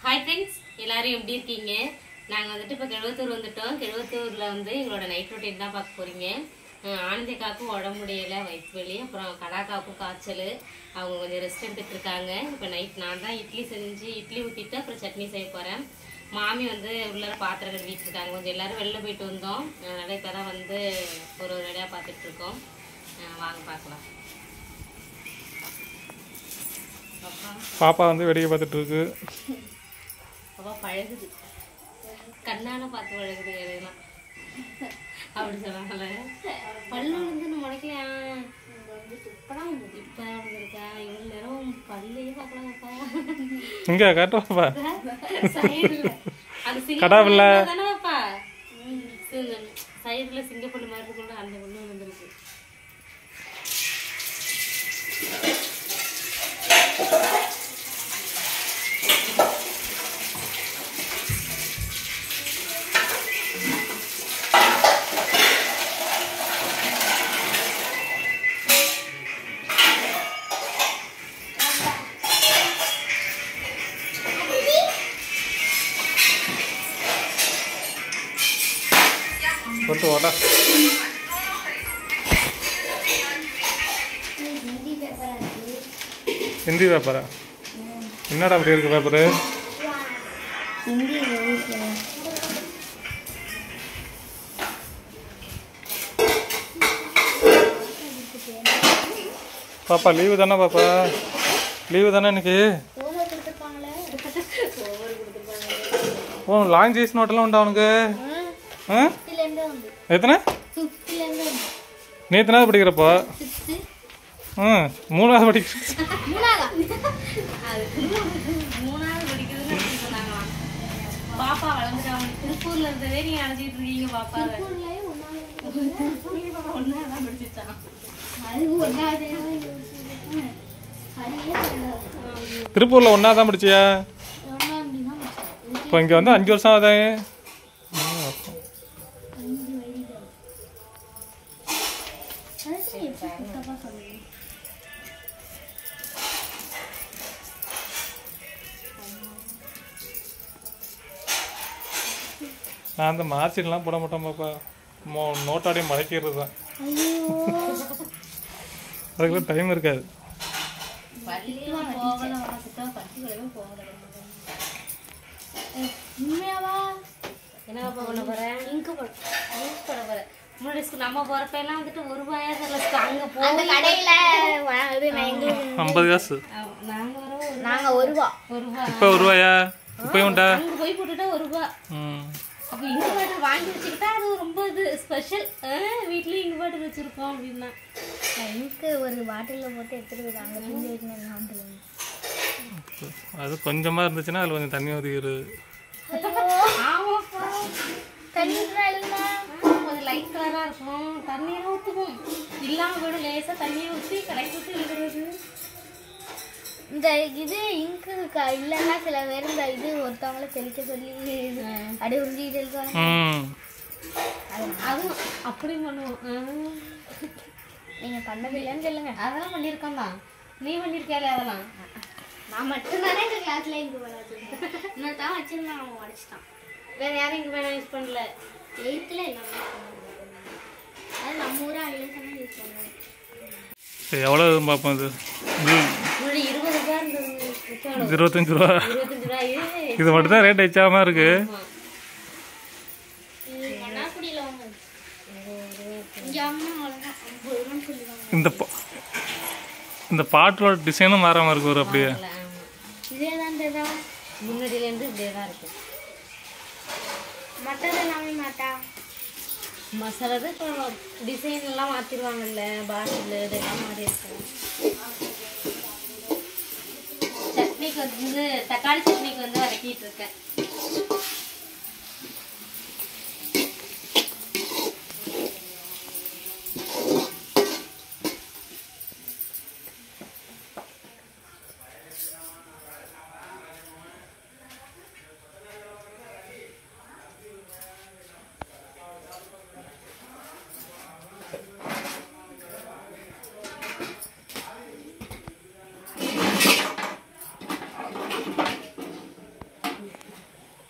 Hi friends எல்லாரும் எப்படி இருக்கீங்க நாங்கள் வந்துட்டு இப்போ கிழவத்தூர் வந்துட்டோம் கிழவத்தூரில் வந்து எங்களோட நைட் ரொட்டீன் தான் பார்க்க போகிறீங்க ஆனந்திக்காக்கும் உடம்பு முடியல வயிற்று வலி அப்புறம் கடாக்காவுக்கும் காய்ச்சல் அவங்க கொஞ்சம் ரெஸ்ட் எடுத்துட்டு இருக்காங்க இப்போ நைட் நான் தான் இட்லி செஞ்சு இட்லி ஊற்றிட்டு அப்புறம் சட்னி செய்ய போகிறேன் மாமி வந்து உள்ளார பாத்திரம் கழுவிட்டு இருக்காங்க கொஞ்சம் எல்லாரும் வெளில போயிட்டு வந்தோம் அதனால் இப்போ தான் வந்து ஒரு ஒரு வேலையாக பார்த்துட்டு இருக்கோம் அஹ் வாங்க பார்க்கலாம் அப்புறம் பாப்பா வந்து வேடிக்கை பார்த்துட்டு இருக்கு அப்பா பழகுது கண்ணால பார்த்து பழகுது எல்லாம் அப்படி சொன்னாங்கல்ல பல்லு வந்து நம்ம முளைக்கலையா இப்பதான் வந்தது இப்ப வந்திருக்கா இவ்வளவு நேரம் பல்லையே பார்க்கலாம்ப்பா இங்க காட்டுவாப்பா சைடுல அது சிங்க கடாவில்ல. பல்லு தானேப்பா சைடுல சிங்கப்பல்லு மாதிரி இருக்கும்ல அந்த பல்லு வந்திருக்கு கொண்டு வாடா ஹிந்தி பேப்பரா என்னடா அப்படி இருக்கு பேப்பரு பாப்பா லீவு தானே பாப்பா லீவு தானே இன்னைக்கு ஓ லாங்குவேஜ் நோட்டெல்லாம் உண்டா உனக்கு ஆ எத்தனை நீ எத்தனாவது படிக்கிறப்போ ம் மூணாவது படிக்கிற மூணாவது படிக்கிறதுன்னு அப்படி சொன்னாங்களாம். பாப்பா வளர்ந்துட்டாங்க திருப்பூர்ல இருந்ததே நீங்க அழைச்சிட்டு இருக்கீங்க பாப்பா ஒன்னாதான் படிச்சுட்டான் திருப்பூரில் ஒன்றா தான் படிச்சியா இப்போ இங்கே வந்து அஞ்சு வருஷம் ஆகுதே நான் அந்த மார்க்ஷீட்லாம் போட மாட்டேன் பாப்பா மோ நோட்டாடியே மறைக்கிறது தான் அதுக்கெல்லாம் டைம் இருக்காது பள்ளியெல்லாம் போகல வாசிட்டா பள்ளிக்கூடமே போகல என்ன பாப்பா பண்ண போறேன் இங்கு போட போட போறேன் முன்னாடி ஸ்கூல் நம்ம போறப்ப எல்லாம் வந்துட்டு ஒரு ரூபாயா தெரியல அங்க அந்த போய் கடையில வ- இது நான் எங்களுக்கு ஐம்பது காசு நாங்க வர ஒரு- நாங்க ஒரு ரூபா ஒரு ரூபா இப்போ ஒரு ரூபாயா இப்போயும் உண்டா அங்க போய் போட்டுட்டா ஒரு ரூபா ம் அப்ப இங்க பாட்டில் வாங்கி வச்சுக்கிட்டா அது ரொம்ப இது ஸ்பெஷல் வீட்லயும் இங்க பாட்டில் வச்சிருக்கோம் அப்படின்னா எனக்கு ஒரு பாட்டில்ல போட்டு எடுத்துட்டு போயிட்டு அங்க பிஞ்சு வைக்கணும் ஞாபகம் அது கொஞ்சமாக இருந்துச்சுன்னா அதில் கொஞ்சம் தண்ணி ஊற்றிக்கிறது ஆமாப்பா தண்ணி எழுதுனா கொஞ்சம் லைட் கலரா இருக்கும் தண்ணியை ஊற்றுவோம் இல்லாம போய்டும் லேசா தண்ணியை ஊற்றி கலக்கி ஊற்றி எழுதுறது இந்த இது இங்கு க- இல்லைன்னா சில பேர் இந்த இது ஒருத்தவங்கள தெளிக்க சொல்லி அப்படியே உறிஞ்சிக்கிட்டு இருக்காங்க ம் அதுவும் அப்படியும் பண்ணுவோம் ஆ. நீங்க பண்ணதில்லைன்னு சொல்லுங்க அதெல்லாம் பண்ணியிருக்கோம் தான் நீ பண்ணியிருக்கியாலே அதெல்லாம் நான் மட்டும்தானே இந்த கிளாஸ்ல இங்கு பண்ண வச்சிருக்கேன் இன்னும் தான் வச்சிருந்தேன் அவன் உடச்சிட்டான் வேற யாரும் இங்க வேணா யூஸ் பண்ணல எயித்துல எல்லாமே அது நம்ம ஊரா அழிவுதானே யூஸ் பண்ணுவோம் சரி எவ்வளோ பார்ப்போம் இது இது முன்னாடி இருபது ரூபாய் இருந்தது இப்போ எவ்வளவு? இருபத்தஞ்சு ரூபா இருபத்தஞ்சு ரூபாய் இது மட்டும் தான் ரேட் வச்சாம இருக்கு ஆமா. மன்னாக்குடியில் வாங்க இங்கே அம்மா அவ்வளோதான் ஐம்பது ரூபான்னு சொல்லுவாங்க இந்த பா- இந்த பாட்டோட டிசைனும் மாறாம இருக்கு ஒரு அப்படியே இல்ல, ஆமா. இதே தான் தெரியுதா முன்னாடியிலேருந்து இப்படியே தான் இருக்கு மற்றது எல்லாமே மாட்டா மசாலது இப்போ டிசைன் எல்லாம் மாற்றிடுவாங்கல்ல பாட்டில் இதெல்லாம் மாறி இருக்கும் சட்னிக்கு வந்து தக்காளி சட்னிக்கு வந்து வதக்கிட்டு இருக்கேன்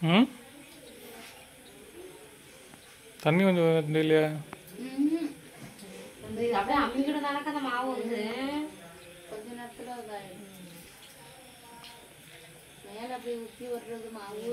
ம் தண்ணி கொஞ்சம் இல்லையா வந்து இது அப்படியே அம்மிக்கிட்ட தானக்க அந்த மாவு வந்து கொஞ்ச நேரத்துல இதாயிடும் மேல அப்படியே ஊத்தி வர்றது மாவு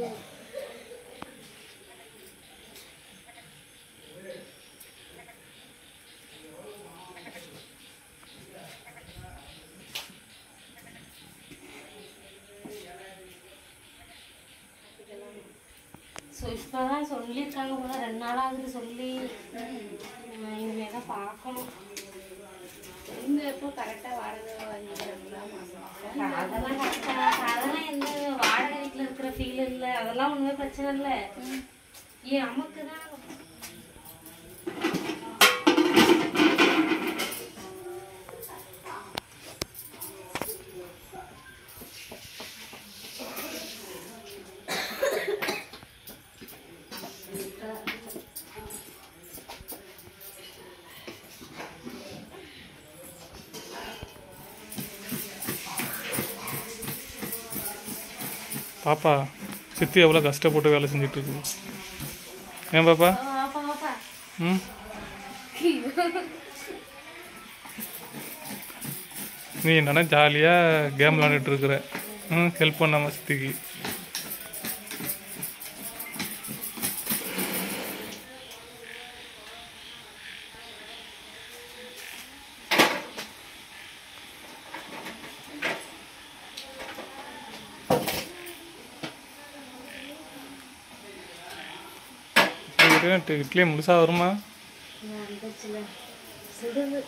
ஸோ இப்போதான் சொல்லியிருக்காங்க போல ரெண்டு நாள் ஆகுது சொல்லி நான் இனிமே தான் பார்க்கணும் இங்க எப்போ கரெக்டா வாடகை வாங்கிக்கிறாங்களா மாசம் அதெல்லாம் கஷ்டம் அதெல்லாம் எந்த வாடகை வீட்டில் இருக்கிற ஃபீல் இல்லை அதெல்லாம் ஒன்றுமே பிரச்சனை இல்லை ஏன் நமக்கு தான் பாப்பா சித்தி எவ்வளோ கஷ்டப்பட்டு வேலை செஞ்சுட்டு இருக்குது ஏன் பாப்பா வாப்பா வாப்பா ம் நீ என்னன்னா ஜாலியாக கேம் விளாண்டுட்டு இருக்கிற ம் ஹெல்ப் பண்ணாம சித்திக்கு இட்லி இட்லி முழுசாக வருமா வந்துச்சுல சுடுது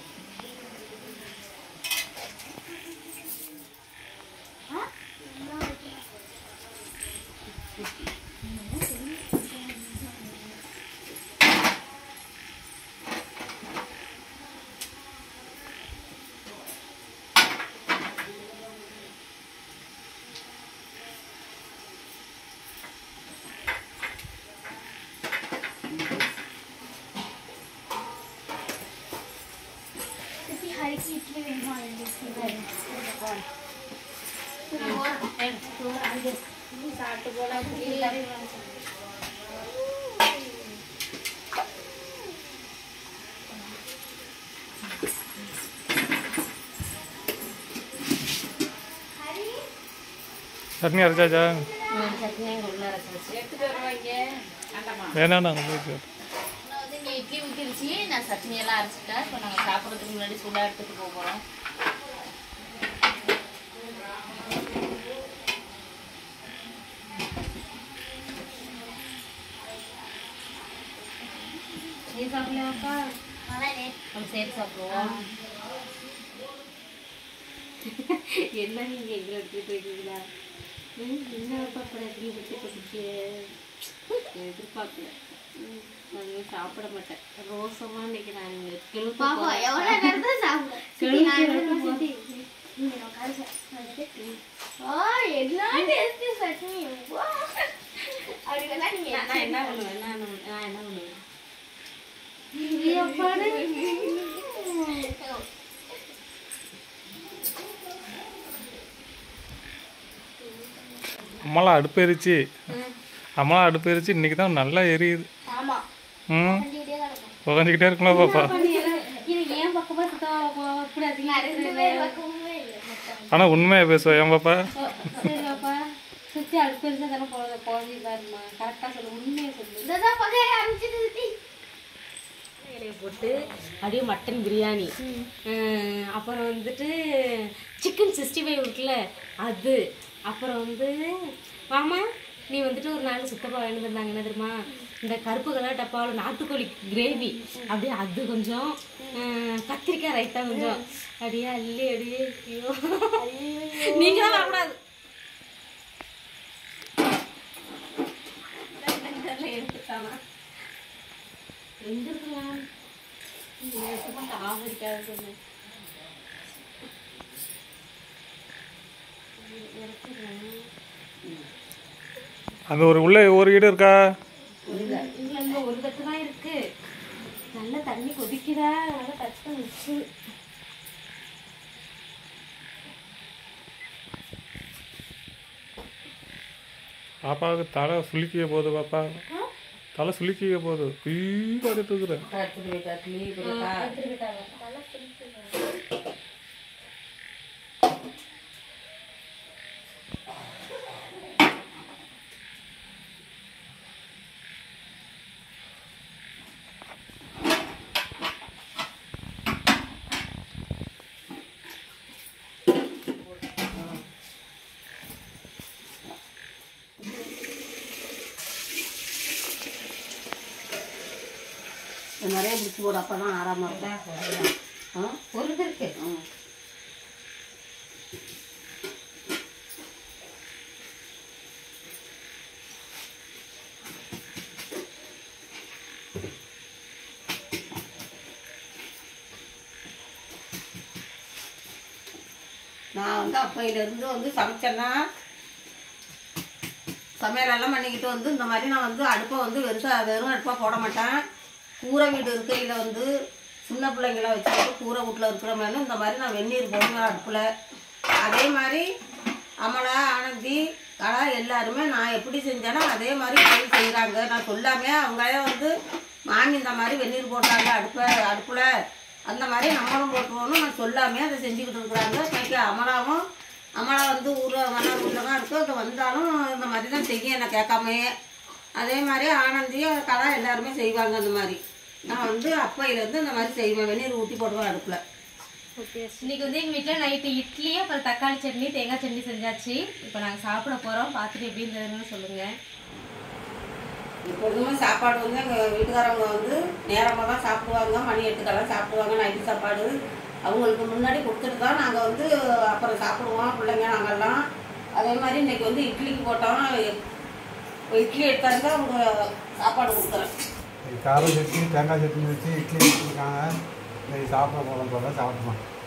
ஹரிக்கு இட்லி வேணுமா சாப்பிட்டு போல சட்னி அரைச்சாச்சா சட்னி எங்கள் உள்ள அரைச்சாச்சு எடுத்துட்டு வருவாங்க ஆண்டாமா வேணாம் நாங்கள் போயிட்டு நான் வந்து இங்கே இட்லி ஊற்றிருச்சு நான் சட்னி எல்லாம் அரைச்சிட்டேன் இப்போ நாங்கள் சாப்பிட்றதுக்கு முன்னாடி சூடாக எடுத்துட்டு போக போகிறோம் நீ சாப்பிடலையாப்பா நம்ம சேர்த்து சாப்பிடுவோம் என்ன நீங்க எங்களை எடுத்துட்டு இருக்கீங்களா ம், என்ன பாப்பா எப்படி விட்டு பசிக்க எதிர்பார்க்கல ம், நான் சாப்பிட மாட்டேன் ரோசமா இன்னைக்கு நான் கெழுத்து பாப்பா எவ்வளோ நேரம் தான் சாப்பிடுவேன் சித்தி, நான் எவ்வளவு சித்தி? ம், நான் உட்கார சாப்பிட்டு. ஆ, என்ன taste சட்னி. வா. அப்படி வேணா நீங்க நான் என்ன பண்ணுவேன் நான் என்ன- நான் என்ன பண்ணுவேன் அம்மாலாம் அடுப்பு எரிச்சு அம்மாலாம் அடுப்பு எரிச்சு இன்னைக்கு தான் நல்லா எரியுது ஆமா ம் செஞ்சுக்கிட்டே கிடக்கும். உக்காந்துக்கிட்டே இருக்கலாம் பாப்பா இது ஏன் பக்கமா சுத்தா அப்படி நான் அதிகமா ரெண்டு பேர் பக்கமுமே இல்லை மொத்தம். ஆனால் உண்மையாக பேசுவோம் ஏன் பாப்பா சரி பாப்பா சுத்தி அடுப்பு இருந்தா தானே குழந்தை குழந்தைதாருமா கரெக்டா சொல்லு உண்மையை சொல்லு இந்ததான் பகைய ஆரம்பிச்சிட்டு சித்தி. இலையை போட்டு அப்படியே மட்டன் பிரியாணி அஹ் அப்புறம் வந்துட்டு சிக்கன் சிக்ஸ்டி ஃபைவ் இருக்குல்ல அது அப்புறம் வந்து மாமா நீ வந்துட்டு ஒரு நாள் சுத்தப்பா வாங்கிட்டு வந்தாங்க என்ன தெரியுமா இந்த கருப்பு கலர் டப்பாவில் நாட்டுக்கோழி கிரேவி அப்படியே அது கொஞ்சம் அஹ் கத்திரிக்காய் ரைத்தா கொஞ்சம் அப்படியே அள்ளி அப்படியே ஐயோ நீங்க தான் வரக்கூடாது எடுத்துட்டானா எங்க இருக்கலாம் ஆவரிக்காத சொன்னேன் அது ஒரு உள்ள ஒரு வீடு இருக்கா இல்ல இங்க ஒரு தட்டு தான் இருக்கு நல்ல தண்ணி கொதிக்குதா நல்லா கஷ்டம் வச்சு பாப்பாவுக்கு தலை சுளுக்கிய போகுது பாப்பா தலை சுளுக்கிய போகுது ஈ பார்த்துட்டு இருக்கிறேன் இது நிறைய பிடிச்சி போடு அப்போ தான் ஆறாமல் இருக்கும் ஆ பொருள் இருக்கு ம். நான் வந்து அப்பையிலேருந்து வந்து சமைச்சேன்னா சமையலெல்லாம் பண்ணிக்கிட்டு வந்து இந்த மாதிரி நான் வந்து அடுப்பை வந்து வெறும் வெறும் அடுப்பாக போட மாட்டேன் கூரை வீடு இருக்கையில் வந்து சின்ன பிள்ளைங்கள வச்சுக்கிட்டு கூரை வீட்டில் இருக்கிற மாதிரி இந்த மாதிரி நான் வெந்நீர் போடுவேன் அடுப்பில் அதே மாதிரி அமலா ஆனந்தி கலா எல்லாருமே நான் எப்படி செஞ்சேனோ அதே மாதிரி போய் செய்கிறாங்க நான் சொல்லாமே அவங்களே வந்து மாமி இந்த மாதிரி வெந்நீர் போடுறாங்க அடுப்பை அடுப்பில் அந்த மாதிரி நம்மளும் போட்டுருவோம்னு நான் சொல்லாமே அதை செஞ்சுக்கிட்டு இருக்கிறாங்க இன்னைக்கு அமலாவும் அமலா வந்து ஊர் மன்னர் ஊரில் தான் இருக்குது அது வந்தாலும் இந்த மாதிரி தான் செய்யும் என்னை கேட்காமையே அதே மாதிரி ஆனந்தி கலா எல்லாருமே செய்வாங்க அந்த மாதிரி நான் வந்து அப்பையிலேருந்து இந்த மாதிரி செய்வேன் வெந்நீர் ஊற்றி போடுவேன் அடுப்பில் இன்னைக்கு வந்து எங்க வீட்ல நைட்டு இட்லி அப்புறம் தக்காளி சட்னி தேங்காய் சட்னி செஞ்சாச்சு இப்போ நாங்க சாப்பிட போறோம் பார்த்துட்டு எப்படி இருந்ததுன்னு சொல்லுங்க எப்பொழுதுமே சாப்பாடு வந்து எங்கள் வீட்டுக்காரவங்க வந்து நேரமாக தான் சாப்பிடுவாங்க மணி எட்டுக்கெல்லாம் சாப்பிடுவாங்க நைட்டு சாப்பாடு அவங்களுக்கு முன்னாடி கொடுத்துட்டு தான் நாங்கள் வந்து அப்புறம் சாப்பிடுவோம் பிள்ளைங்க நாங்கெல்லாம் அதே மாதிரி இன்னைக்கு வந்து இட்லிக்கு போட்டோம் இப்போ இட்லி எடுத்தாங்க அவங்க சாப்பாடு கொடுக்குறேன் காரம் சட்னி தேங்காய் சட்னி வச்சு இட்லி வச்சுருக்காங்க இன்னைக்கு சாப்பிட போகலாம் போல சாப்பிடுவோம்